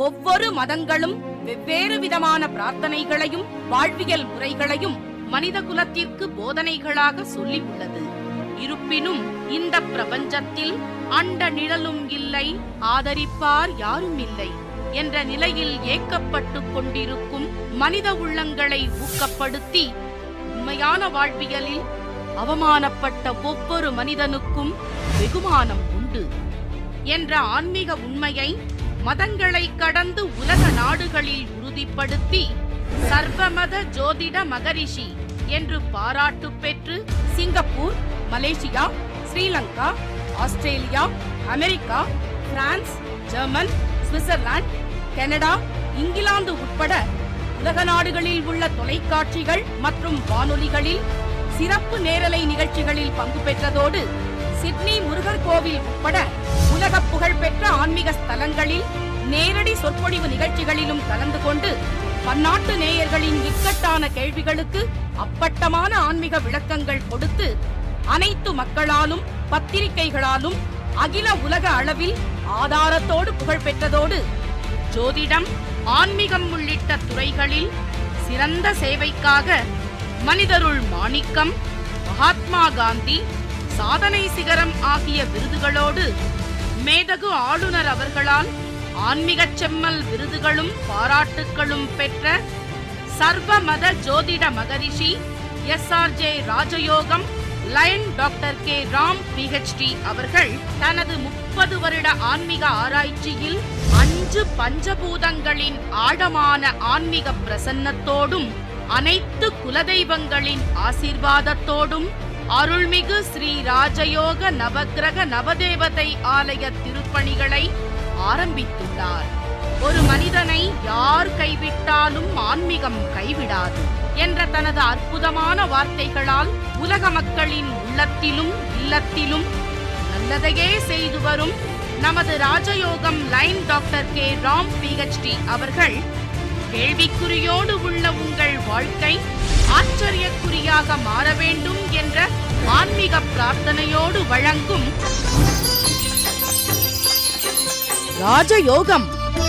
ஒவ்வொரு மதங்களும் வெவ்வேறு விதமான பிரார்த்தனைகளையும் வாழ்வியல் முறைகளையும் மனித குலத்திற்கு போதனைகளாக சொல்லி உள்ளது இருப்பினும் இந்த பிரபஞ்சத்தில் அண்ட நிழலும் இல்லை ஆதரிப்பார் யாரும் இல்லை என்ற நிலையில் ஏக்கப்பட்டுக் கொண்டிருக்கும் மனித உள்ளங்களை ஊக்கப்படுத்தி உண்மையான வாழ்வியலில் அவமானப்பட்ட ஒவ்வொரு மனிதனுக்கும் வெகுமானம் உண்டு என்ற ஆன்மீக உண்மையை மதங்களை கடந்து உலக நாடுகளில் உறுதிப்படுத்தி சர்வமத ஜோதிட மகரிஷி என்று பாராட்டு பெற்று Singapore Malaysia Sri Lanka Australia America France German Switzerland Canada England உட்பட உலக நாடுகளில் உள்ள தொலைக்காட்சிகள் மற்றும் வானொலிகளில் சிறப்பு நேரலை நிகழ்ச்சிகளில் பங்கு பெற்றதோடு சிட்னி முருகர் கோவில் உட்பட உலக புகழ்பெற்ற ஆன்மீக ஸ்தலங்களில் நேரடி சொற்பொழிவு நிகழ்ச்சிகளிலும் கலந்து கொண்டு பன்னாட்டு நேயர்களின் இக்கட்டான கேள்விகளுக்கு அப்பட்டமான ஆன்மீக விளக்கங்கள் கொடுத்து அனைத்து மக்களாலும் பத்திரிகைகளாலும் அகில உலக அளவில் ஆதாரத்தோடு புகழ் பெற்றதோடு ஜோதிடம் ஆன்மீகம் உள்ளிட்ட துறைகளில் சிறந்த சேவைக்காக மனிதருள் மாணிக்கம் மகாத்மா காந்தி சாதனை சிகரம் ஆகிய விருதுகளோடு மேதகு ஆளுநர் அவர்களால் ஆன்மீகச் செம்மல் விருதுகளும் பாராட்டுக்களும் பெற்ற சர்வ மத ஜோதிட Maharishi S R J Rajayogam lion doctor K Ram PhD அவர்கள் தனது முப்பது வருட ஆன்மீக ஆராய்ச்சியில் அஞ்சு பஞ்சபூதங்களின் ஆழமான ஆன்மீக பிரசன்னத்தோடும் அனைத்து குலதெய்வங்களின் ஆசீர்வாதத்தோடும் அருள்மிகு ஸ்ரீ ராஜயோக நவக்கிரக நவதேவதை ஆலய திருப்பணிகளை ஆரம்பித்துள்ளார் ஒரு மனிதனை யார் கைவிட்டாலும் ஆன்மீகம் கைவிடாது என்ற தனது அற்புதமான வார்த்தைகளால் உலக மக்களின் உள்ளத்திலும் இல்லத்திலும் நல்லதையே செய்து வரும் நமது Rajayogam line doctor K Ram PhD அவர்கள் கேள்விக்குறியோடு உள்ள உங்கள் வாழ்க்கை ஆச்சரியக்குறியாக மாற வேண்டும் என்ற ஆன்மீக பிரார்த்தனையோடு வழங்கும் ராஜயோகம்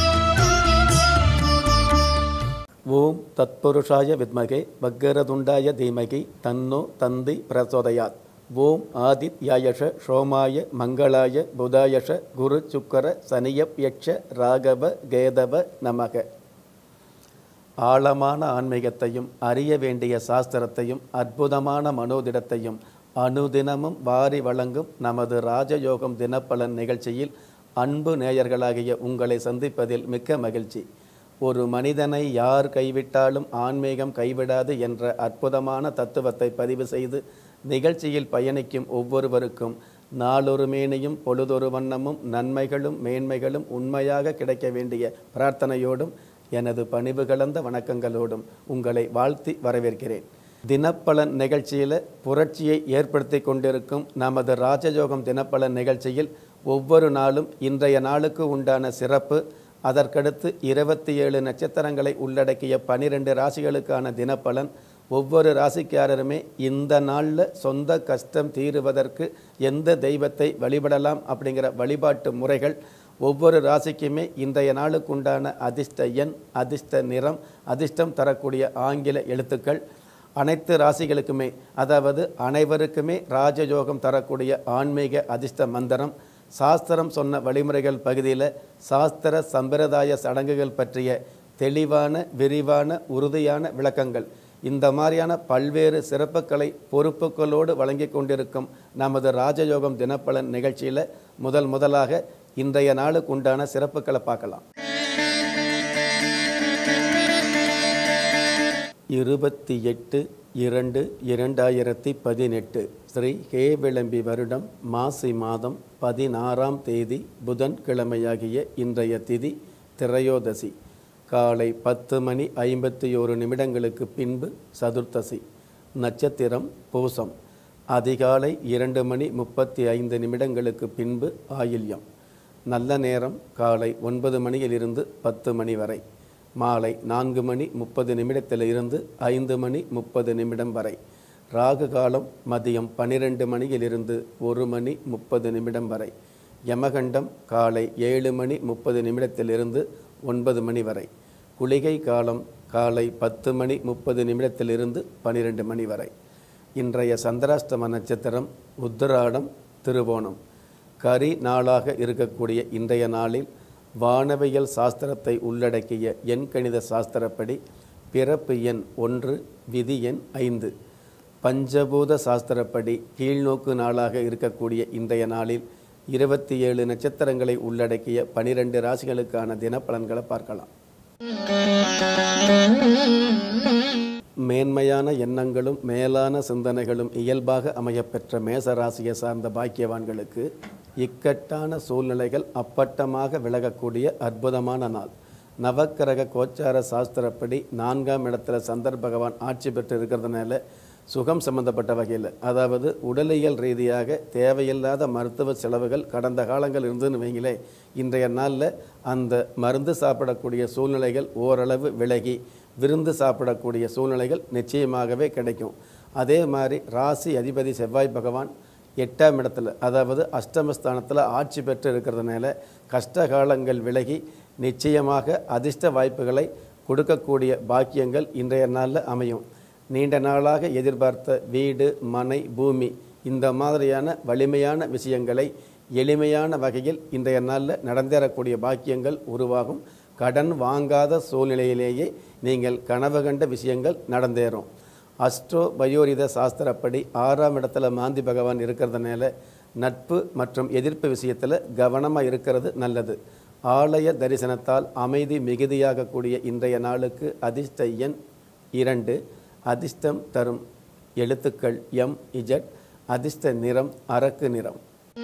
ஓம் தத்புருஷாய வித்மகே வக்கரதுண்டாய தீமகி தன்னோ தந்தி பிரசோதயாத் ஓம் ஆதித்யாயஷ சோமாய மங்களாய புதாயஷ குரு சுக்கர சனியப்யட்ச ராகவ கேதவ நமக ஆழமான ஆன்மீகத்தையும் அறிய வேண்டிய சாஸ்திரத்தையும் அற்புதமான மனோதிடத்தையும் அனுதினமும் வாரி வழங்கும் நமது ராஜயோகம் தினப்பலன் நிகழ்ச்சியில் அன்பு நேயர்களாகிய உங்களை சந்திப்பதில் மிக்க மகிழ்ச்சி ஒரு மனிதனை யார் கைவிட்டாலும் ஆன்மீகம் கைவிடாது என்ற அற்புதமான தத்துவத்தை பதிவு செய்து நிகழ்ச்சியில் பயணிக்கும் ஒவ்வொருவருக்கும் நாளொரு மேனியும் பொழுதொரு வண்ணமும் நன்மைகளும் மேன்மைகளும் உண்மையாக கிடைக்க வேண்டிய பிரார்த்தனையோடும் எனது பணிவு கலந்த வணக்கங்களோடும் உங்களை வாழ்த்தி வரவேற்கிறேன் தினப்பலன் நிகழ்ச்சியில் புரட்சியை ஏற்படுத்தி கொண்டிருக்கும் நமது ராஜயோகம் தினப்பலன் நிகழ்ச்சியில் ஒவ்வொரு நாளும் இன்றைய நாளுக்கு உண்டான சிறப்பு அதற்கடுத்து இருபத்தி ஏழு நட்சத்திரங்களை உள்ளடக்கிய பனிரெண்டு ராசிகளுக்கான தினப்பலன் ஒவ்வொரு ராசிக்காரருமே இந்த நாளில் சொந்த கஷ்டம் தீருவதற்கு எந்த தெய்வத்தை வழிபடலாம் அப்படிங்கிற வழிபாட்டு முறைகள் ஒவ்வொரு ராசிக்குமே இன்றைய நாளுக்குண்டான அதிர்ஷ்ட எண் அதிர்ஷ்ட நிறம் அதிர்ஷ்டம் தரக்கூடிய ஆங்கில எழுத்துக்கள் அனைத்து ராசிகளுக்குமே அதாவது அனைவருக்குமே ராஜயோகம் தரக்கூடிய ஆன்மீக அதிர்ஷ்ட மந்திரம் சாஸ்திரம் சொன்ன வழிமுறைகள் பகுதியில் சாஸ்திர சம்பிரதாய சடங்குகள் பற்றிய தெளிவான விரிவான உறுதியான விளக்கங்கள் இந்த மாதிரியான பல்வேறு சிறப்புகளை பொறுப்புகளோடு வழங்கி கொண்டிருக்கும் நமது ராஜயோகம் தினப்பலன் நிகழ்ச்சியில் முதல் முதலாக இன்றைய நாளுக்கு உண்டான சிறப்புகளை பார்க்கலாம் இருபத்தி எட்டு இரண்டு இரண்டாயிரத்தி பதினெட்டு ஸ்ரீ ஹேவிளம்பி வருடம் மாசி மாதம் பதினாறாம் தேதி புதன்கிழமையாகிய இன்றைய திதி திரையோதசி காலை பத்து மணி ஐம்பத்தி ஓரு நிமிடங்களுக்கு பின்பு சதுர்த்தசி நட்சத்திரம் பூசம் அதிகாலை இரண்டு மணி முப்பத்தி ஐந்து நிமிடங்களுக்கு பின்பு ஆயில்யம் நல்ல நேரம் காலை ஒன்பது மணியிலிருந்து பத்து மணி வரை மாலை நான்கு மணி முப்பது நிமிடத்திலிருந்து ஐந்து மணி முப்பது நிமிடம் வரை ராகு காலம் மதியம் பன்னிரெண்டு மணியிலிருந்து ஒரு மணி முப்பது நிமிடம் வரை யமகண்டம் காலை ஏழு மணி முப்பது நிமிடத்திலிருந்து ஒன்பது மணி வரை குளிகை காலம் காலை பத்து மணி முப்பது நிமிடத்திலிருந்து பனிரெண்டு மணி வரை இன்றைய சந்திராஷ்டம நட்சத்திரம் உத்திராடம் திருவோணம் கரி நாளாக இருக்கக்கூடிய இன்றைய நாளில் வானவியல் சாஸ்திரத்தை உள்ளடக்கிய எண்கணித சாஸ்திரப்படி பிறப்பு எண் ஒன்று விதி எண் ஐந்து பஞ்சபூத சாஸ்திரப்படி கீழ்நோக்கு நாளாக இருக்கக்கூடிய இன்றைய நாளில் இருபத்தி ஏழு நட்சத்திரங்களை உள்ளடக்கிய பனிரெண்டு ராசிகளுக்கான தினப்பலன்களை பார்க்கலாம் மேன்மையான எண்ணங்களும் மேலான சிந்தனைகளும் இயல்பாக அமையப்பெற்ற மேச ராசியை சார்ந்த பாக்கியவான்களுக்கு இக்கட்டான சூழ்நிலைகள் அப்பட்டமாக விலகக்கூடிய அற்புதமான நாள் நவக்கிரக கோச்சார சாஸ்திரப்படி நான்காம் இடத்துல சந்தர் பகவான் ஆட்சி பெற்று இருக்கிறதுனால சுகம் சம்பந்தப்பட்ட வகையில் அதாவது உடலியல் ரீதியாக தேவையில்லாத மருத்துவ செலவுகள் கடந்த காலங்கள் இருந்துன்னு வைங்களே இன்றைய நாளில் அந்த மருந்து சாப்பிடக்கூடிய சூழ்நிலைகள் ஓரளவு விலகி விருந்து சாப்பிடக்கூடிய சூழ்நிலைகள் நிச்சயமாகவே கிடைக்கும் அதே மாதிரி ராசி அதிபதி செவ்வாய் பகவான் எட்டாம் இடத்துல அதாவது அஷ்டமஸ்தானத்தில் ஆட்சி பெற்று இருக்கிறதுனால கஷ்ட காலங்கள் விலகி நிச்சயமாக அதிர்ஷ்ட வாய்ப்புகளை கொடுக்கக்கூடிய பாக்கியங்கள் இன்றைய நாளில் அமையும் நீண்ட நாளாக எதிர்பார்த்த வீடு மனை பூமி இந்த மாதிரியான வலிமையான விஷயங்களை எளிமையான வகையில் இன்றைய நாளில் நடந்தேறக்கூடிய பாக்கியங்கள் உருவாகும் கடன் வாங்காத சூழ்நிலையிலேயே நீங்கள் கனவு கண்ட விஷயங்கள் நடந்தேறும் அஸ்ட்ரோ பயோரித சாஸ்திரப்படி ஆறாம் இடத்துல மாந்தி பகவான் இருக்கிறதுனால நட்பு மற்றும் எதிர்ப்பு விஷயத்தில் கவனமாக இருக்கிறது நல்லது ஆலய தரிசனத்தால் அமைதி மிகுதியாகக்கூடிய இன்றைய நாளுக்கு அதிர்ஷ்ட எண் இரண்டு அதிர்ஷ்டம் தரும் எழுத்துக்கள் எம் இஜட் அதிர்ஷ்ட நிறம் அரக்கு நிறம்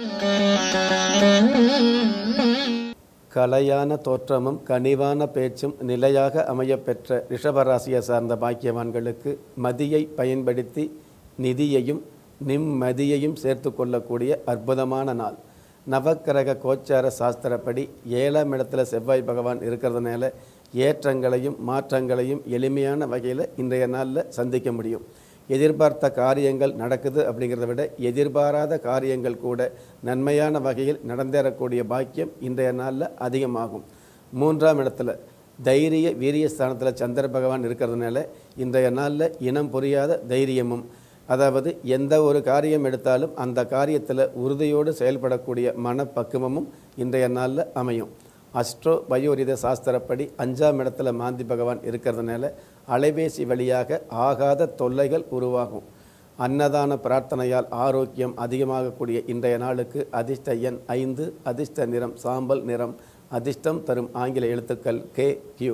கலையான தோற்றமும் கனிவான பேச்சும் நிலையாக அமையப்பெற்ற ரிஷபராசியை சார்ந்த பாக்கியவான்களுக்கு மதியை பயன்படுத்தி நிதியையும் நிம்மதியையும் சேர்த்து கொள்ளக்கூடிய அற்புதமான நாள் நவக்கிரக கோச்சார சாஸ்திரப்படி ஏழாம் இடத்துல செவ்வாய் பகவான் இருக்கிறதுனால ஏற்றங்களையும் மாற்றங்களையும் எளிமையான வகையில் இன்றைய நாளில் சந்திக்க முடியும் எதிர்பார்த்த காரியங்கள் நடக்குது அப்படிங்கிறத விட எதிர்பாராத காரியங்கள் கூட நன்மையான வகையில் நடந்தேறக்கூடிய பாக்கியம் இன்றைய நாளில் அதிகமாகும் மூன்றாம் இடத்துல தைரிய வீரிய ஸ்தானத்தில் சந்திர பகவான் இருக்கிறதுனால இன்றைய நாளில் இனம் புரியாத தைரியமும் அதாவது எந்த ஒரு காரியம் எடுத்தாலும் அந்த காரியத்தில் உறுதியோடு செயல்படக்கூடிய மனப்பக்குவமும் இன்றைய நாளில் அமையும் அஸ்ட்ரோ பயோரித சாஸ்திரப்படி அஞ்சாம் இடத்துல மாந்தி பகவான் இருக்கிறதுனால அலைபேசி வழியாக ஆகாத தொல்லைகள் உருவாகும் அன்னதான பிரார்த்தனையால் ஆரோக்கியம் அதிகமாகக்கூடிய இன்றைய நாளுக்கு அதிர்ஷ்ட எண் ஐந்து அதிர்ஷ்ட நிறம் சாம்பல் நிறம் அதிர்ஷ்டம் தரும் ஆங்கில எழுத்துக்கள் கே கியூ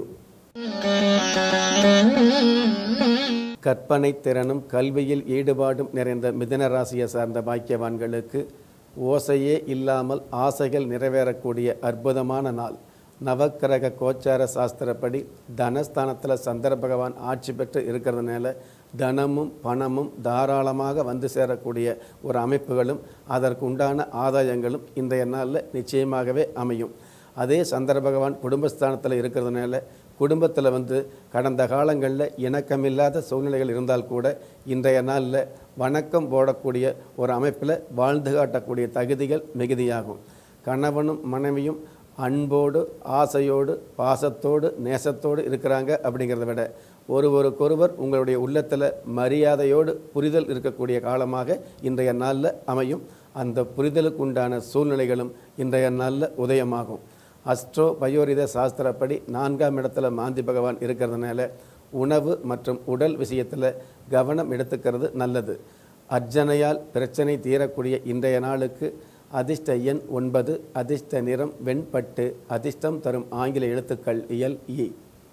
கற்பனை திறனும் கல்வியில் ஈடுபாடும் நிறைந்த மிதன ராசியை சார்ந்த பாக்கியவான்களுக்கு ஓசையே இல்லாமல் ஆசைகள் நிறைவேறக்கூடிய அற்புதமான நாள் நவக்கிரக கோச்சார சாஸ்திரப்படி தனஸ்தானத்தில் சந்திர பகவான் ஆட்சி பெற்று இருக்கிறதுனால தனமும் பணமும் தாராளமாக வந்து சேரக்கூடிய ஒரு அமைப்புகளும் அதற்கு உண்டான ஆதாயங்களும் இன்றைய நாளில் நிச்சயமாகவே அமையும் அதே சந்திர பகவான் குடும்பஸ்தானத்தில் இருக்கிறதுனால குடும்பத்தில் வந்து கடந்த காலங்களில் இணக்கமில்லாத சூழ்நிலைகள் இருந்தால் கூட இன்றைய நாளில் வணக்கம் போடக்கூடிய ஒரு அமைப்பில் வாழ்ந்து காட்டக்கூடிய தகுதிகள் மிகுதியாகும் கணவனும் மனைவியும் அன்போடு ஆசையோடு பாசத்தோடு நேசத்தோடு இருக்கிறாங்க அப்படிங்கிறத விட ஒருவருக்கொருவர் உங்களுடைய உள்ளத்தில் மரியாதையோடு புரிதல் இருக்கக்கூடிய காலமாக இன்றைய நாளில் அமையும் அந்த புரிதலுக்கு உண்டான சூழ்நிலைகளும் இன்றைய நாளில் உதயமாகும் அஸ்ட்ரோ பயோரித சாஸ்திரப்படி நான்காம் இடத்துல மாந்தி பகவான் இருக்கிறதுனால உணவு மற்றும் உடல் விஷயத்தில் கவனம் எடுத்துக்கிறது நல்லது அர்ச்சனையால் பிரச்சனை தீரக்கூடிய இன்றைய நாளுக்கு அதிர்ஷ்ட எண் ஒன்பது அதிர்ஷ்ட நிறம் வெண்பட்டு அதிர்ஷ்டம் தரும் ஆங்கில எழுத்துக்கள் இயல் இ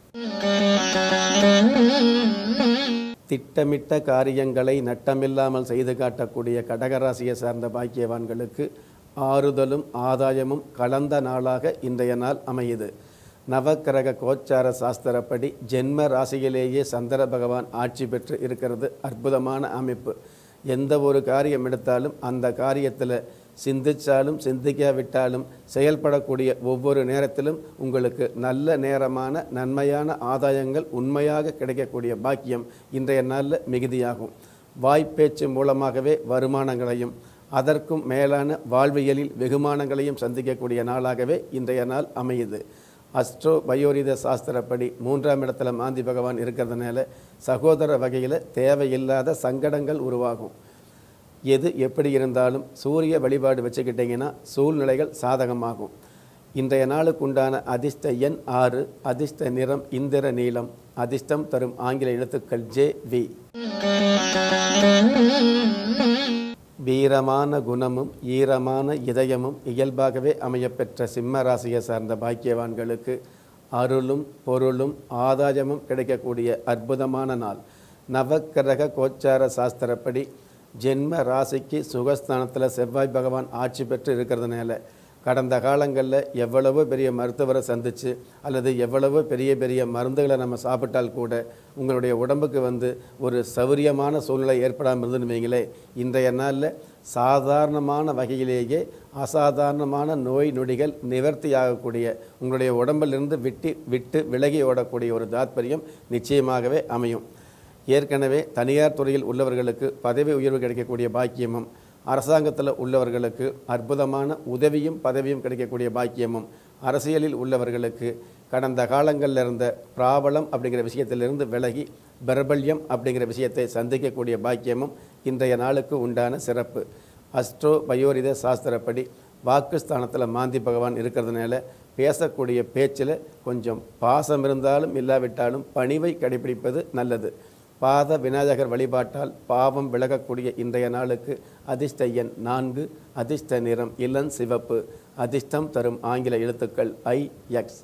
திட்டமிட்ட காரியங்களை நட்டமில்லாமல் செய்து காட்டக்கூடிய கடகராசியை சார்ந்த பாக்கியவான்களுக்கு ஆறுதலும் ஆதாயமும் கலந்த நாளாக இன்றைய நாள் அமையுது நவக்கிரக கோச்சார சாஸ்திரப்படி ஜென்ம ராசியிலேயே சந்திர பகவான் ஆட்சி பெற்று இருக்கிறது அற்புதமான அமைப்பு எந்த ஒரு காரியம் எடுத்தாலும் அந்த காரியத்தில் சிந்திச்சாலும் சிந்திக்காவிட்டாலும் செயல்படக்கூடிய ஒவ்வொரு நேரத்திலும் உங்களுக்கு நல்ல நேரமான நன்மையான ஆதாயங்கள் உண்மையாக கிடைக்கக்கூடிய பாக்கியம் இன்றைய நாளில் மிகுதியாகும் வாய்ப்பேச்சு மூலமாகவே வருமானங்களையும் அதற்கும் மேலான வாழ்வியலில் வெகுமானங்களையும் சந்திக்கக்கூடிய நாளாகவே இன்றைய நாள் அமையுது அஸ்ட்ரோ பயோரித சாஸ்திரப்படி மூன்றாம் இடத்துல மாந்தி பகவான் இருக்கிறதுனால சகோதர வகையில் தேவையில்லாத சங்கடங்கள் உருவாகும் எது எப்படி இருந்தாலும் சூரிய வழிபாடு வச்சுக்கிட்டிங்கன்னா சூழ்நிலைகள் சாதகமாகும் இன்றைய நாளுக்கு உண்டான அதிர்ஷ்ட எண் ஆறு அதிர்ஷ்ட நிறம் இந்திர நீலம் அதிர்ஷ்டம் தரும் ஆங்கில எழுத்துக்கள் ஜே வி வீரமான குணமும் ஈரமான இதயமும் இயல்பாகவே அமையப்பெற்ற சிம்ம ராசியை சார்ந்த பாக்கியவான்களுக்கு அருளும் பொருளும் ஆதாயமும் கிடைக்கக்கூடிய அற்புதமான நாள் நவக்கிரக கோச்சார சாஸ்திரப்படி ஜென்ம ராசிக்கு சுகஸ்தானத்தில் செவ்வாய் பகவான் ஆட்சி பெற்று இருக்கிறதுனால கடந்த காலங்களில் எவ்வளவோ பெரிய மருத்துவரை சந்தித்து அல்லது எவ்வளவோ பெரிய பெரிய மருந்துகளை நம்ம சாப்பிட்டால் கூட உங்களுடைய உடம்புக்கு வந்து ஒரு சௌரியமான சூழ்நிலை ஏற்படாமல் இருந்துன்னு வைங்களே இன்றைய நாளில் சாதாரணமான வகையிலேயே அசாதாரணமான நோய் நொடிகள் நிவர்த்தியாகக்கூடிய உங்களுடைய உடம்பிலிருந்து விட்டு விட்டு விலகி ஓடக்கூடிய ஒரு தாத்பரியம் நிச்சயமாகவே அமையும் ஏற்கனவே தனியார் துறையில் உள்ளவர்களுக்கு பதவி உயர்வு கிடைக்கக்கூடிய பாக்கியமும் அரசாங்கத்தில் உள்ளவர்களுக்கு அற்புதமான உதவியும் பதவியும் கிடைக்கக்கூடிய பாக்கியமும் அரசியலில் உள்ளவர்களுக்கு கடந்த காலங்களில் இருந்த பிராபலம் அப்படிங்கிற விஷயத்திலிருந்து விலகி பிரபல்யம் அப்படிங்கிற விஷயத்தை சந்திக்கக்கூடிய பாக்கியமும் இன்றைய நாளுக்கு உண்டான சிறப்பு அஸ்ட்ரோ பயோரித சாஸ்திரப்படி வாக்குஸ்தானத்தில் மாந்தி பகவான் இருக்கிறதுனால பேசக்கூடிய பேச்சில் கொஞ்சம் பாசம் இருந்தாலும் இல்லாவிட்டாலும் பணிவை கடைபிடிப்பது நல்லது பாத விநாயகர் வழிபாட்டால் பாவம் விலகக்கூடிய இன்றைய நாளுக்கு அதிர்ஷ்ட எண் நான்கு அதிர்ஷ்ட நிறம் இளம் சிவப்பு அதிர்ஷ்டம் தரும் ஆங்கில எழுத்துக்கள் ஐ எக்ஸ்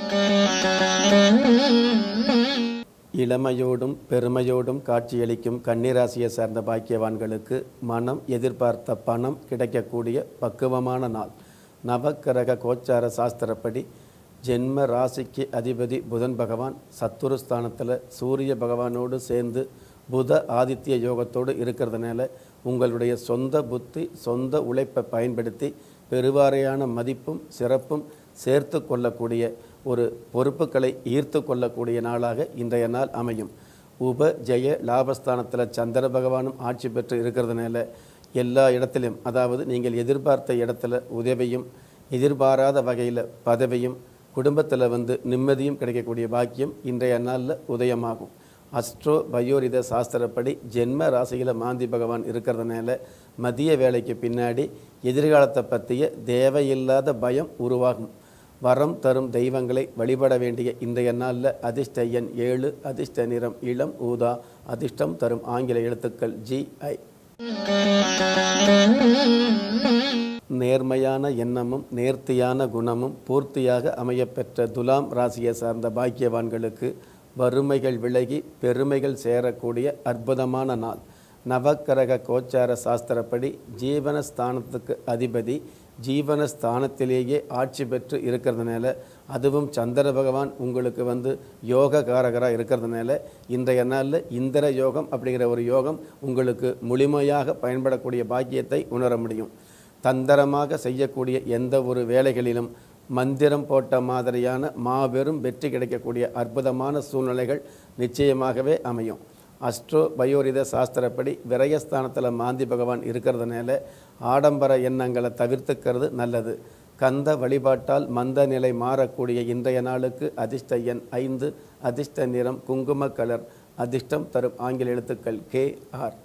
இளமையோடும் பெருமையோடும் காட்சியளிக்கும் கன்னிராசியை சார்ந்த பாக்கியவான்களுக்கு மனம் எதிர்பார்த்த பணம் கிடைக்கக்கூடிய பக்குவமான நாள் நவக்கிரக கோச்சார சாஸ்திரப்படி ஜென்ம ராசிக்கு அதிபதி புதன் பகவான் சத்துருஸ்தானத்தில் சூரிய பகவானோடு சேர்ந்து புத ஆதித்ய யோகத்தோடு இருக்கிறதுனால உங்களுடைய சொந்த புத்தி சொந்த உழைப்பை பயன்படுத்தி பெருவாரியான மதிப்பும் சிறப்பும் சேர்த்து கொள்ளக்கூடிய ஒரு பொறுப்புகளை ஈர்த்து கொள்ளக்கூடிய நாளாக இன்றைய நாள் அமையும் உப ஜெய லாபஸ்தானத்தில் சந்திர பகவானும் ஆட்சி பெற்று இருக்கிறதுனால எல்லா இடத்திலும் அதாவது நீங்கள் எதிர்பார்த்த இடத்துல உதவியும் எதிர்பாராத வகையில் பதவியும் குடும்பத்தில் வந்து நிம்மதியும் கிடைக்கக்கூடிய பாக்கியம் இன்றைய நாளில் உதயமாகும் அஸ்ட்ரோ பயோரித சாஸ்திரப்படி ஜென்ம ராசியில் மாந்தி பகவான் இருக்கிறதுனால மதிய வேலைக்கு பின்னாடி எதிர்காலத்தை பற்றிய தேவையில்லாத பயம் உருவாகும் வரம் தரும் தெய்வங்களை வழிபட வேண்டிய இன்றைய நாளில் அதிர்ஷ்ட எண் ஏழு அதிர்ஷ்ட நிறம் இளம் ஊதா அதிர்ஷ்டம் தரும் ஆங்கில எழுத்துக்கள் ஜி ஐ நேர்மையான எண்ணமும் நேர்த்தியான குணமும் பூர்த்தியாக அமையப்பெற்ற துலாம் ராசியை சார்ந்த பாக்கியவான்களுக்கு வறுமைகள் விலகி பெருமைகள் சேரக்கூடிய அற்புதமான நாள் நவக்கிரக கோச்சார சாஸ்திரப்படி ஜீவனஸ்தானத்துக்கு அதிபதி ஜீவனஸ்தானத்திலேயே ஆட்சி பெற்று இருக்கிறதுனால அதுவும் சந்திர பகவான் உங்களுக்கு வந்து யோக காரகராக இருக்கிறதுனால இன்றைய நாளில் இந்திர யோகம் அப்படிங்கிற ஒரு யோகம் உங்களுக்கு முழுமையாக பயன்படக்கூடிய பாக்கியத்தை உணர முடியும் தந்திரமாக செய்யக்கூடிய எந்த ஒரு வேலைகளிலும் மந்திரம் போட்ட மாதிரியான மாபெரும் வெற்றி கிடைக்கக்கூடிய அற்புதமான சூழ்நிலைகள் நிச்சயமாகவே அமையும் அஸ்ட்ரோ பயோரித சாஸ்திரப்படி விரயஸ்தானத்தில் மாந்தி பகவான் இருக்கிறதுனால ஆடம்பர எண்ணங்களை தவிர்த்துக்கிறது நல்லது கந்த வழிபாட்டால் மந்த நிலை மாறக்கூடிய இன்றைய நாளுக்கு அதிர்ஷ்ட எண் ஐந்து அதிர்ஷ்ட நிறம் குங்கும கலர் அதிர்ஷ்டம் தரும் ஆங்கில எழுத்துக்கள் கே ஆர்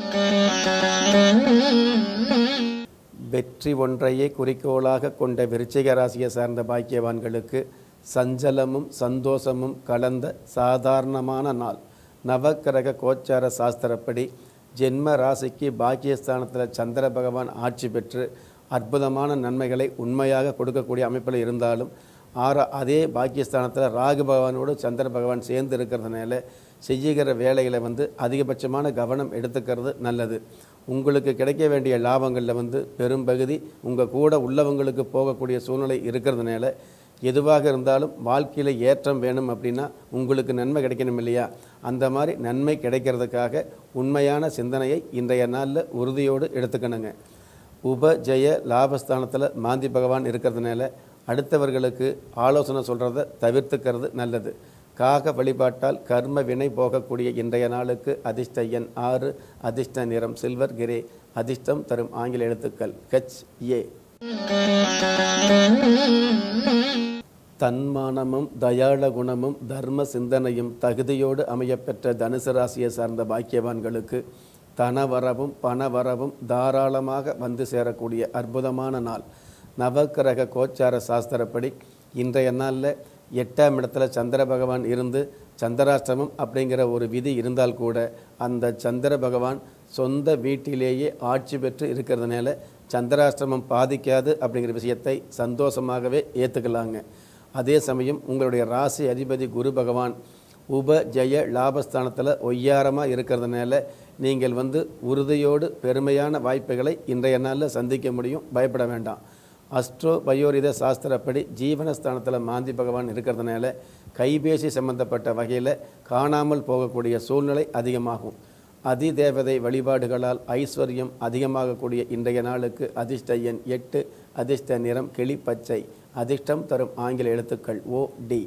வெற்றி ஒன்றையே குறிக்கோளாக கொண்ட விருச்சிக ராசியை சார்ந்த பாக்கியவான்களுக்கு சஞ்சலமும் சந்தோஷமும் கலந்த சாதாரணமான நாள் நவக்கிரக கோச்சார சாஸ்திரப்படி ஜென்ம ராசிக்கு பாக்கியஸ்தானத்தில் சந்திர பகவான் ஆட்சி பெற்று அற்புதமான நன்மைகளை உண்மையாக கொடுக்கக்கூடிய அமைப்பில் இருந்தாலும் ஆற அதே பாக்கியஸ்தானத்தில் ராகு பகவானோடு சந்திர பகவான் சேர்ந்து இருக்கிறதுனால செய்யுகிற வேலைகளை வந்து அதிகபட்சமான கவனம் எடுத்துக்கிறது நல்லது உங்களுக்கு கிடைக்க வேண்டிய லாபங்களில் வந்து பெரும்பகுதி உங்கள் கூட உள்ளவங்களுக்கு போகக்கூடிய சூழ்நிலை இருக்கிறதுனால எதுவாக இருந்தாலும் வாழ்க்கையில் ஏற்றம் வேணும் அப்படின்னா உங்களுக்கு நன்மை கிடைக்கணும் இல்லையா அந்த மாதிரி நன்மை கிடைக்கிறதுக்காக உண்மையான சிந்தனையை இன்றைய நாளில் உறுதியோடு எடுத்துக்கணுங்க உப ஜெய லாபஸ்தானத்தில் மாந்தி பகவான் இருக்கிறதுனால அடுத்தவர்களுக்கு ஆலோசனை சொல்கிறத தவிர்த்துக்கிறது நல்லது காக வழிபாட்டால் கர்ம வினை போகக்கூடிய இன்றைய நாளுக்கு அதிர்ஷ்ட எண் ஆறு அதிர்ஷ்ட நிறம் சில்வர் கிரே அதிர்ஷ்டம் தரும் ஆங்கில எழுத்துக்கள் ஹெச் ஏ தன்மானமும் தயாள குணமும் தர்ம சிந்தனையும் தகுதியோடு அமையப்பெற்ற தனுசு ராசியை சார்ந்த பாக்கியவான்களுக்கு தனவரவும் பணவரவும் தாராளமாக வந்து சேரக்கூடிய அற்புதமான நாள் நவக்கிரக கோச்சார சாஸ்திரப்படி இன்றைய நாளில் எட்டாம் இடத்துல சந்திர பகவான் இருந்து சந்திராஷ்டமம் அப்படிங்கிற ஒரு விதி இருந்தால் கூட அந்த சந்திர பகவான் சொந்த வீட்டிலேயே ஆட்சி பெற்று இருக்கிறதுனால சந்திராஷ்டமம் பாதிக்காது அப்படிங்கிற விஷயத்தை சந்தோஷமாகவே ஏற்றுக்கலாங்க அதே சமயம் உங்களுடைய ராசி அதிபதி குரு பகவான் உப ஜெய லாபஸ்தானத்தில் ஒய்யாரமாக இருக்கிறதுனால நீங்கள் வந்து உறுதியோடு பெருமையான வாய்ப்புகளை இன்றைய நாளில் சந்திக்க முடியும் பயப்பட வேண்டாம் அஸ்ட்ரோ பயோரித சாஸ்திரப்படி ஜீவனஸ்தானத்தில் மாந்தி பகவான் இருக்கிறதுனால கைபேசி சம்பந்தப்பட்ட வகையில் காணாமல் போகக்கூடிய சூழ்நிலை அதிகமாகும் அதிதேவதை வழிபாடுகளால் ஐஸ்வர்யம் அதிகமாகக்கூடிய இன்றைய நாளுக்கு அதிர்ஷ்ட எண் எட்டு அதிர்ஷ்ட நிறம் கிளிப்பச்சை அதிர்ஷ்டம் தரும் ஆங்கில எழுத்துக்கள் ஓ டி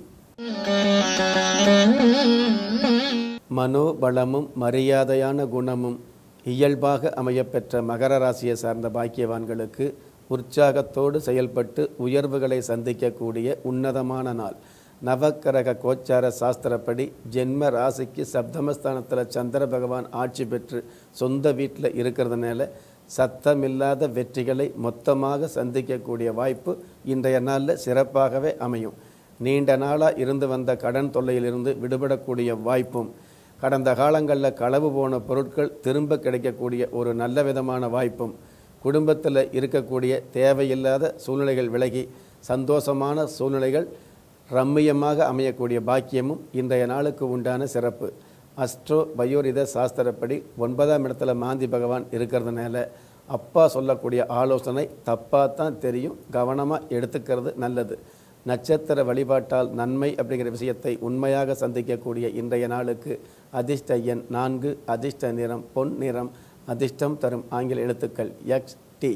மனோபலமும் மரியாதையான குணமும் இயல்பாக அமையப்பெற்ற மகர ராசியை சார்ந்த பாக்கியவான்களுக்கு உற்சாகத்தோடு செயல்பட்டு உயர்வுகளை சந்திக்கக்கூடிய உன்னதமான நாள் நவக்கிரக கோச்சார சாஸ்திரப்படி ஜென்ம ராசிக்கு சப்தமஸ்தானத்தில் சந்திர பகவான் ஆட்சி பெற்று சொந்த வீட்டில் இருக்கிறதுனால சத்தமில்லாத வெற்றிகளை மொத்தமாக சந்திக்கக்கூடிய வாய்ப்பு இன்றைய நாளில் சிறப்பாகவே அமையும் நீண்ட நாளாக இருந்து வந்த கடன் தொல்லையிலிருந்து விடுபடக்கூடிய வாய்ப்பும் கடந்த காலங்களில் களவு போன பொருட்கள் திரும்ப கிடைக்கக்கூடிய ஒரு நல்ல விதமான வாய்ப்பும் குடும்பத்தில் இருக்கக்கூடிய தேவையில்லாத சூழ்நிலைகள் விலகி சந்தோஷமான சூழ்நிலைகள் ரம்மியமாக அமையக்கூடிய பாக்கியமும் இன்றைய நாளுக்கு உண்டான சிறப்பு அஸ்ட்ரோ பயோரித சாஸ்திரப்படி ஒன்பதாம் இடத்துல மாந்தி பகவான் இருக்கிறதுனால அப்பா சொல்லக்கூடிய ஆலோசனை தப்பாக தான் தெரியும் கவனமாக எடுத்துக்கிறது நல்லது நட்சத்திர வழிபாட்டால் நன்மை அப்படிங்கிற விஷயத்தை உண்மையாக சந்திக்கக்கூடிய இன்றைய நாளுக்கு அதிர்ஷ்ட எண் நான்கு அதிர்ஷ்ட நிறம் பொன் நிறம் அதிர்ஷ்டம் தரும் ஆங்கில எழுத்துக்கள் எக்ஸ் டி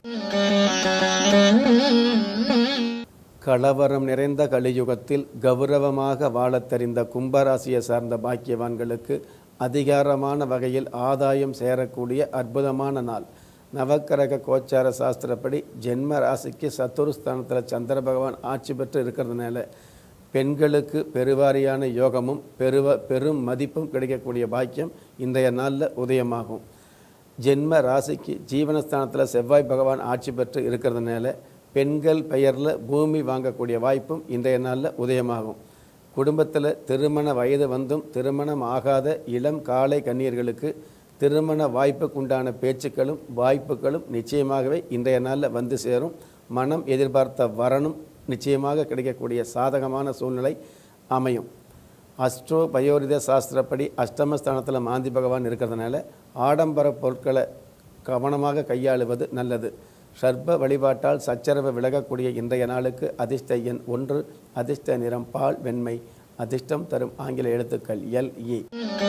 கலவரம் நிறைந்த கலியுகத்தில் கௌரவமாக வாழத் தெரிந்த கும்பராசியை சார்ந்த பாக்கியவான்களுக்கு அதிகாரமான வகையில் ஆதாயம் சேரக்கூடிய அற்புதமான நாள் நவக்கிரக கோச்சார சாஸ்திரப்படி ஜென்ம ராசிக்கு சத்துருஸ்தானத்தில் சந்திர பகவான் ஆட்சி பெற்று இருக்கிறதுனால பெண்களுக்கு பெருவாரியான யோகமும் பெருவ பெரும் மதிப்பும் கிடைக்கக்கூடிய பாக்கியம் இன்றைய நாளில் உதயமாகும் ஜென்ம ராசிக்கு ஜீவனஸ்தானத்தில் செவ்வாய் பகவான் ஆட்சி பெற்று இருக்கிறதுனால பெண்கள் பெயரில் பூமி வாங்கக்கூடிய வாய்ப்பும் இன்றைய நாளில் உதயமாகும் குடும்பத்தில் திருமண வயது வந்தும் திருமணம் ஆகாத இளம் காலை கன்னியர்களுக்கு திருமண வாய்ப்புக்குண்டான பேச்சுக்களும் வாய்ப்புகளும் நிச்சயமாகவே இன்றைய நாளில் வந்து சேரும் மனம் எதிர்பார்த்த வரனும் நிச்சயமாக கிடைக்கக்கூடிய சாதகமான சூழ்நிலை அமையும் அஸ்ட்ரோ பயோரித சாஸ்திரப்படி அஷ்டமஸ்தானத்தில் மாந்தி பகவான் இருக்கிறதுனால ஆடம்பர பொருட்களை கவனமாக கையாளுவது நல்லது சர்ப்ப வழிபாட்டால் சச்சரவு விலகக்கூடிய இன்றைய நாளுக்கு அதிர்ஷ்ட எண் ஒன்று அதிர்ஷ்ட நிறம் பால் வெண்மை அதிர்ஷ்டம் தரும் ஆங்கில எழுத்துக்கள் எல் இ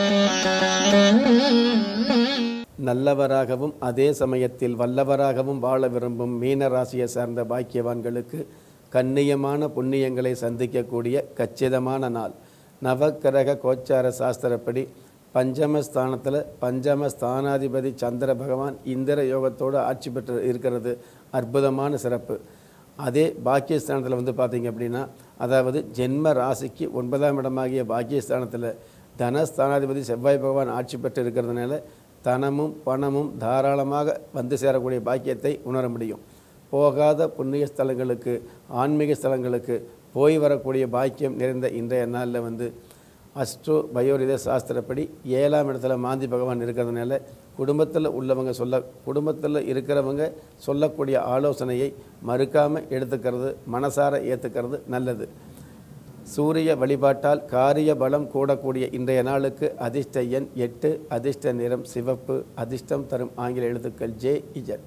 நல்லவராகவும் அதே சமயத்தில் வல்லவராகவும் வாழ விரும்பும் மீன ராசியை சார்ந்த பாக்கியவான்களுக்கு கண்ணியமான புண்ணியங்களை சந்திக்கக்கூடிய கச்சிதமான நாள் நவக்கிரக கோச்சார சாஸ்திரப்படி பஞ்சமஸ்தானத்தில் பஞ்சம ஸ்தானாதிபதி சந்திர பகவான் இந்திர யோகத்தோடு ஆட்சி பெற்று இருக்கிறது அற்புதமான சிறப்பு அதே பாக்கியஸ்தானத்தில் வந்து பார்த்தீங்க அப்படின்னா அதாவது ஜென்ம ராசிக்கு ஒன்பதாம் இடமாகிய பாக்கியஸ்தானத்தில் தனஸ்தானாதிபதி செவ்வாய் பகவான் ஆட்சி பெற்று இருக்கிறதுனால தனமும் பணமும் தாராளமாக வந்து சேரக்கூடிய பாக்கியத்தை உணர முடியும் போகாத புண்ணிய ஸ்தலங்களுக்கு ஆன்மீக ஸ்தலங்களுக்கு போய் வரக்கூடிய பாக்கியம் நிறைந்த இன்றைய நாளில் வந்து அஸ்ட்ரோ பயோரித சாஸ்திரப்படி ஏழாம் இடத்துல மாந்தி பகவான் இருக்கிறதுனால குடும்பத்தில் உள்ளவங்க சொல்ல குடும்பத்தில் இருக்கிறவங்க சொல்லக்கூடிய ஆலோசனையை மறுக்காமல் எடுத்துக்கிறது மனசார ஏற்றுக்கிறது நல்லது சூரிய வழிபாட்டால் காரிய பலம் கூடக்கூடிய இன்றைய நாளுக்கு அதிர்ஷ்ட எண் எட்டு அதிர்ஷ்ட நிறம் சிவப்பு அதிர்ஷ்டம் தரும் ஆங்கில எழுத்துக்கள் ஜே இஜட்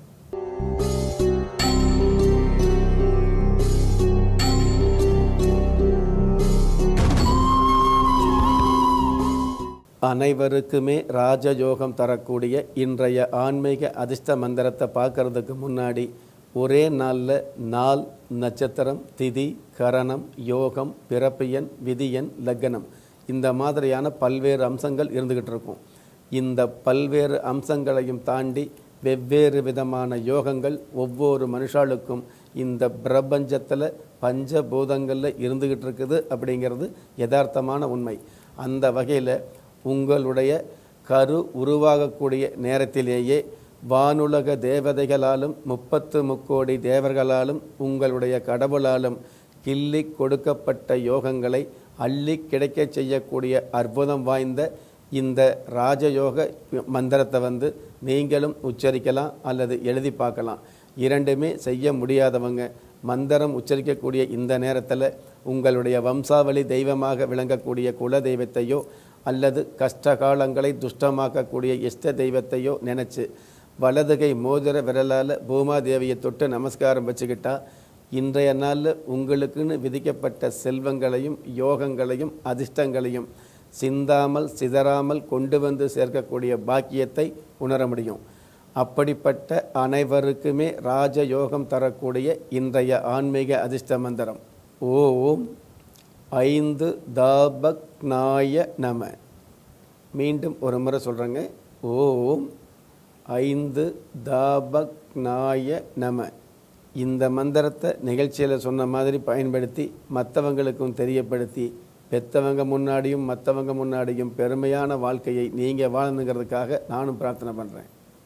அனைவருக்குமே ராஜயோகம் தரக்கூடிய இன்றைய ஆன்மீக அதிர்ஷ்ட மந்திரத்தை பார்க்கறதுக்கு முன்னாடி ஒரே நாளில் நாள் நட்சத்திரம் திதி கரணம் யோகம் பிறப்பியன் விதியன் லக்னம் இந்த மாதிரியான பல்வேறு அம்சங்கள் இருந்துக்கிட்டு இருக்கும் இந்த பல்வேறு அம்சங்களையும் தாண்டி வெவ்வேறு விதமான யோகங்கள் ஒவ்வொரு மனுஷாளுக்கும் இந்த பிரபஞ்சத்தில் பஞ்சபூதங்களில் இருந்துக்கிட்டு இருக்குது அப்படிங்கிறது யதார்த்தமான உண்மை அந்த வகையில் உங்களுடைய கரு உருவாகக்கூடிய நேரத்திலேயே வானுலக தேவதைகளாலும் முப்பத்து முக்கோடி தேவர்களாலும் உங்களுடைய கடவுளாலும் கிள்ளி கொடுக்கப்பட்ட யோகங்களை அள்ளி கிடைக்கச் செய்யக்கூடிய அற்புதம் வாய்ந்த இந்த ராஜயோக மந்திரத்தை வந்து நீங்களும் உச்சரிக்கலாம் அல்லது எழுதி பார்க்கலாம் இரண்டுமே செய்ய முடியாதவங்க மந்திரம் உச்சரிக்கக்கூடிய இந்த நேரத்தில் உங்களுடைய வம்சாவளி தெய்வமாக விளங்கக்கூடிய குல தெய்வத்தையோ அல்லது கஷ்ட காலங்களை துஷ்டமாக்கக்கூடிய இஷ்ட தெய்வத்தையோ நினச்சி வலதுகை மோதிர விரலால் பூமாதேவியை தொட்டு நமஸ்காரம் வச்சுக்கிட்டா இன்றைய நாளில் உங்களுக்குன்னு விதிக்கப்பட்ட செல்வங்களையும் யோகங்களையும் அதிர்ஷ்டங்களையும் சிந்தாமல் சிதறாமல் கொண்டு வந்து சேர்க்கக்கூடிய பாக்கியத்தை உணர முடியும் அப்படிப்பட்ட அனைவருக்குமே ராஜயோகம் தரக்கூடிய இன்றைய ஆன்மீக அதிர்ஷ்ட மந்திரம் ஓம் ஐந்து தாபக்னாய நம மீண்டும் ஒரு முறை சொல்கிறேங்க ஓம் ஐந்து தாபக்னாய நம இந்த மந்திரத்தை நிகழ்ச்சியில் சொன்ன மாதிரி பயன்படுத்தி மற்றவங்களுக்கும் தெரியப்படுத்தி பெத்தவங்க முன்னாடியும் மற்றவங்க முன்னாடியும் பெருமையான வாழ்க்கையை நீங்கள் வாழணுங்கிறதுக்காக நானும் பிரார்த்தனை பண்ணுறேன்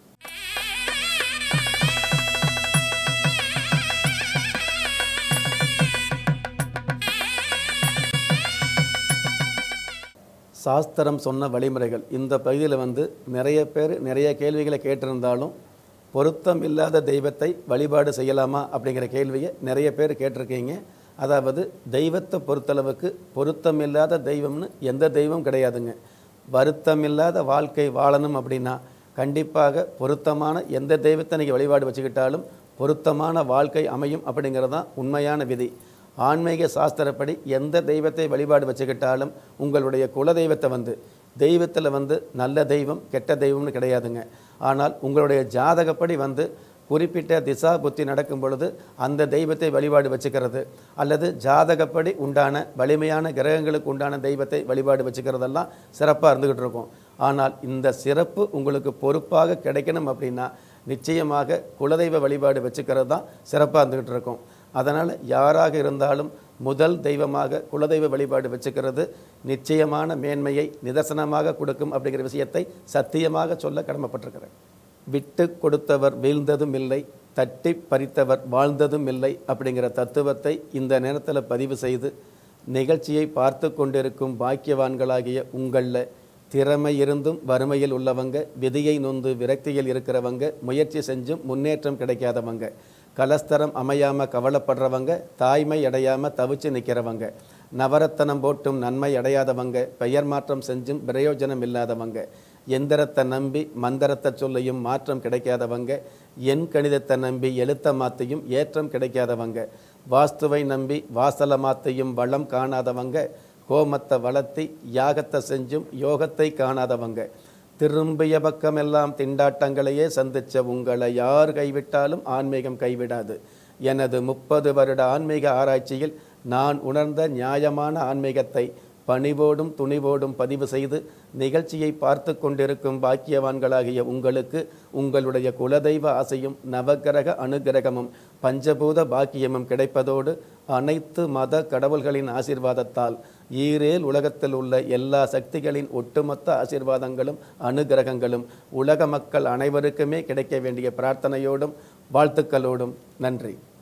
சாஸ்திரம் சொன்ன வழிமுறைகள் இந்த பகுதியில் வந்து நிறைய பேர் நிறைய கேள்விகளை கேட்டிருந்தாலும் பொருத்தம் இல்லாத தெய்வத்தை வழிபாடு செய்யலாமா அப்படிங்கிற கேள்வியை நிறைய பேர் கேட்டிருக்கீங்க அதாவது தெய்வத்தை பொறுத்தளவுக்கு பொருத்தம் இல்லாத தெய்வம்னு எந்த தெய்வம் கிடையாதுங்க வருத்தமில்லாத வாழ்க்கை வாழணும் அப்படின்னா கண்டிப்பாக பொருத்தமான எந்த தெய்வத்தை நீங்கள் வழிபாடு வச்சுக்கிட்டாலும் பொருத்தமான வாழ்க்கை அமையும் அப்படிங்கிறது தான் உண்மையான விதி ஆன்மீக சாஸ்திரப்படி எந்த தெய்வத்தை வழிபாடு வச்சுக்கிட்டாலும் உங்களுடைய குல தெய்வத்தை வந்து தெய்வத்தில் வந்து நல்ல தெய்வம் கெட்ட தெய்வம்னு கிடையாதுங்க ஆனால் உங்களுடைய ஜாதகப்படி வந்து குறிப்பிட்ட திசா புத்தி நடக்கும் பொழுது அந்த தெய்வத்தை வழிபாடு வச்சுக்கிறது அல்லது ஜாதகப்படி உண்டான வலிமையான கிரகங்களுக்கு உண்டான தெய்வத்தை வழிபாடு வச்சுக்கிறதெல்லாம் சிறப்பாக இருந்துக்கிட்டு இருக்கும் ஆனால் இந்த சிறப்பு உங்களுக்கு பொறுப்பாக கிடைக்கணும் அப்படின்னா நிச்சயமாக குலதெய்வ வழிபாடு வச்சுக்கிறது தான் சிறப்பாக இருந்துக்கிட்டு இருக்கும் அதனால் யாராக இருந்தாலும் முதல் தெய்வமாக குலதெய்வ வழிபாடு வச்சுக்கிறது நிச்சயமான மேன்மையை நிதர்சனமாக கொடுக்கும் அப்படிங்கிற விஷயத்தை சத்தியமாக சொல்ல கடமைப்பட்டிருக்கிறேன் விட்டு கொடுத்தவர் வீழ்ந்ததும் இல்லை தட்டி பறித்தவர் வாழ்ந்ததும் இல்லை அப்படிங்கிற தத்துவத்தை இந்த நேரத்தில் பதிவு செய்து நிகழ்ச்சியை பார்த்து கொண்டிருக்கும் பாக்கியவான்களாகிய உங்களில் திறமை இருந்தும் வறுமையில் உள்ளவங்க விதியை நொந்து விரக்தியில் இருக்கிறவங்க முயற்சி செஞ்சும் முன்னேற்றம் கிடைக்காதவங்க கலஸ்தரம் அமையாமல் கவலைப்படுறவங்க தாய்மை அடையாமல் தவிச்சு நிற்கிறவங்க நவரத்தனம் போட்டும் நன்மை அடையாதவங்க பெயர் மாற்றம் செஞ்சும் பிரயோஜனம் இல்லாதவங்க எந்திரத்தை நம்பி மந்திரத்தை சொல்லியும் மாற்றம் கிடைக்காதவங்க எண் கணிதத்தை நம்பி எழுத்த மாத்தையும் ஏற்றம் கிடைக்காதவங்க வாஸ்துவை நம்பி வாசல மாத்தையும் வளம் காணாதவங்க கோமத்தை வளர்த்தி யாகத்தை செஞ்சும் யோகத்தை காணாதவங்க திரும்பிய பக்கமெல்லாம் திண்டாட்டங்களையே சந்திச்ச உங்களை யார் கைவிட்டாலும் ஆன்மீகம் கைவிடாது எனது முப்பது வருட ஆன்மீக ஆராய்ச்சியில் நான் உணர்ந்த நியாயமான ஆன்மீகத்தை பணிவோடும் துணிவோடும் பதிவு செய்து நிகழ்ச்சியை பார்த்து கொண்டிருக்கும் பாக்கியவான்களாகிய உங்களுக்கு உங்களுடைய குலதெய்வ ஆசையும் நவக்கிரக அனுகிரகமும் பஞ்சபூத பாக்கியமும் கிடைப்பதோடு அனைத்து மத கடவுள்களின் ஆசீர்வாதத்தால் ஈரேல் உலகத்தில் உள்ள எல்லா சக்திகளின் ஒட்டுமொத்த ஆசீர்வாதங்களும் அனுகிரகங்களும் உலக மக்கள் அனைவருக்குமே கிடைக்க வேண்டிய பிரார்த்தனையோடும் வாழ்த்துக்களோடும் நன்றி